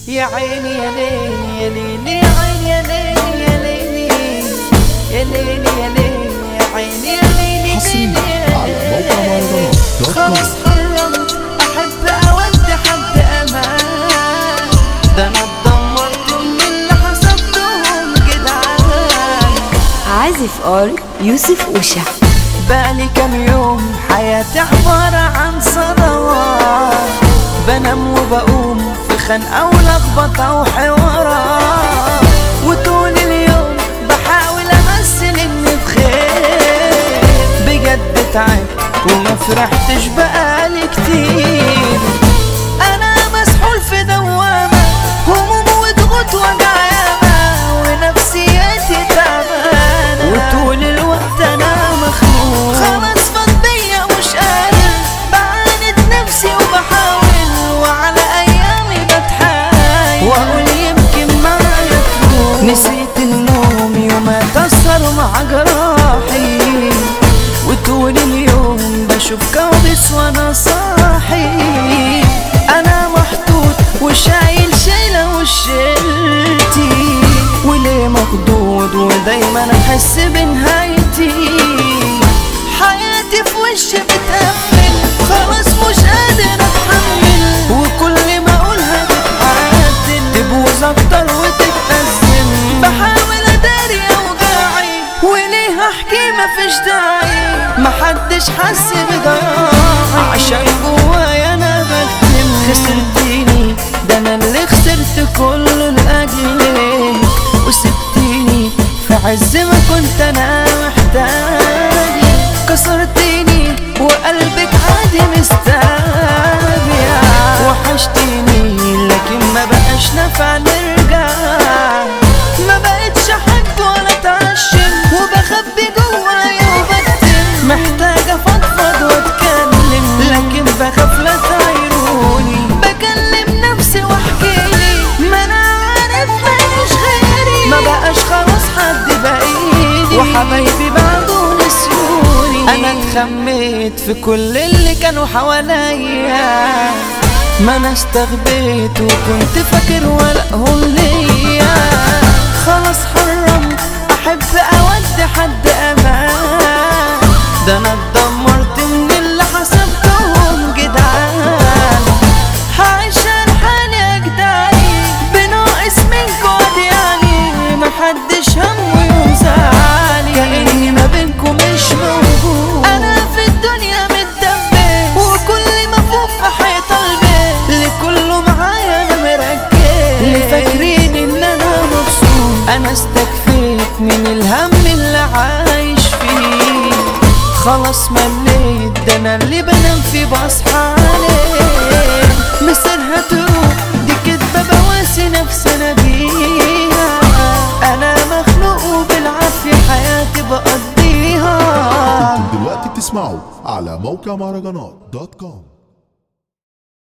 يا عيني يا ليل يا ليل يا عيني يا ليل يا ليل يا ليل يا ليل يا عيني يا ليل حصريا على موقع مهرجانات دوت كوم. خلاص حرمت احب اود حد امان ده انا اتدمرت من اللي حسبتهم جدعان عازف ار يوسف اوشا بقالي كام يوم حياتي عبارة عن صدوات بنام وبقوم في خنقة ولخبطة وحوارات وطول اليوم بحاول امثل اني بخير بجد تعبت وما فرحتش بقالي كتير انا مسحول في دوامة هموم وضغوط وجع ياما ونفسيتي تعبانة وطول الوقت انا مخنوق خلاص فضية مش قادر بعاند نفسي وبحاول وعلى ايامي بتحايل واقول يمكن معايا تروح نسيت النوم يوم اتأثر مع جراحي وطول اليوم بشوف كوابيس وانا صاحي انا محطوط وشايل شايلة وشيلتي وليه مخضوض ودايما احس بنهايتي حياتي في وشي بتقفل خلاص مش قادر اتحمل وكل ما اقولها تتعدل تبوظ اكتر وتتأزم بحاول اداري اوجاعي وليه احكي مفيش داعي محدش حس بضياعي عشان جوايا انا بكتم خسرتيني ده انا اللي خسرت كله لاجلك وسبتيني في عز ما كنت انا محتاج كسرتيني وقلبك عادي مسترجع وحشتيني لكن ما بقاش نافع نرجع ما بقتش احب ولا اتعشم وبخبي جوايا وبكتم محتاجة افضفض واتكلم لكن بخاف لا تعيروني بكلم نفسي واحكيلي ما انا عارف ماليش غيري ما بقاش خلاص حد باقيلي وحبايبي بعده نسيوني انا اتخميت في كل اللي كانوا حواليا ما انا استغبيت وكنت فاكر ولقهم ليا خلاص حرمت احب اود حد امان ده انا اتدمرت من اللي حسبتهم جدعان هعيش حالي اجدعي بناقص منكم يعني محدش همه ينزعلي كأني ما بينكم مش موجود انا في الدنيا متدبس وكل ما فوق في حيط البيت اللي كله معايا انا مركز اللي فاكرين ان انا مبسوط انا استكفيت من الهم اللي عايش فيه خلاص مليت ده انا اللي بنام فيه بصحى عليه مصيرها تروح دي كدبة بواسي نفسي انا بيها انا مخلوق وبالعافية حياتي بقضيها انتم دلوقتي بتسمعوا على موقع مهرجانات دوت كوم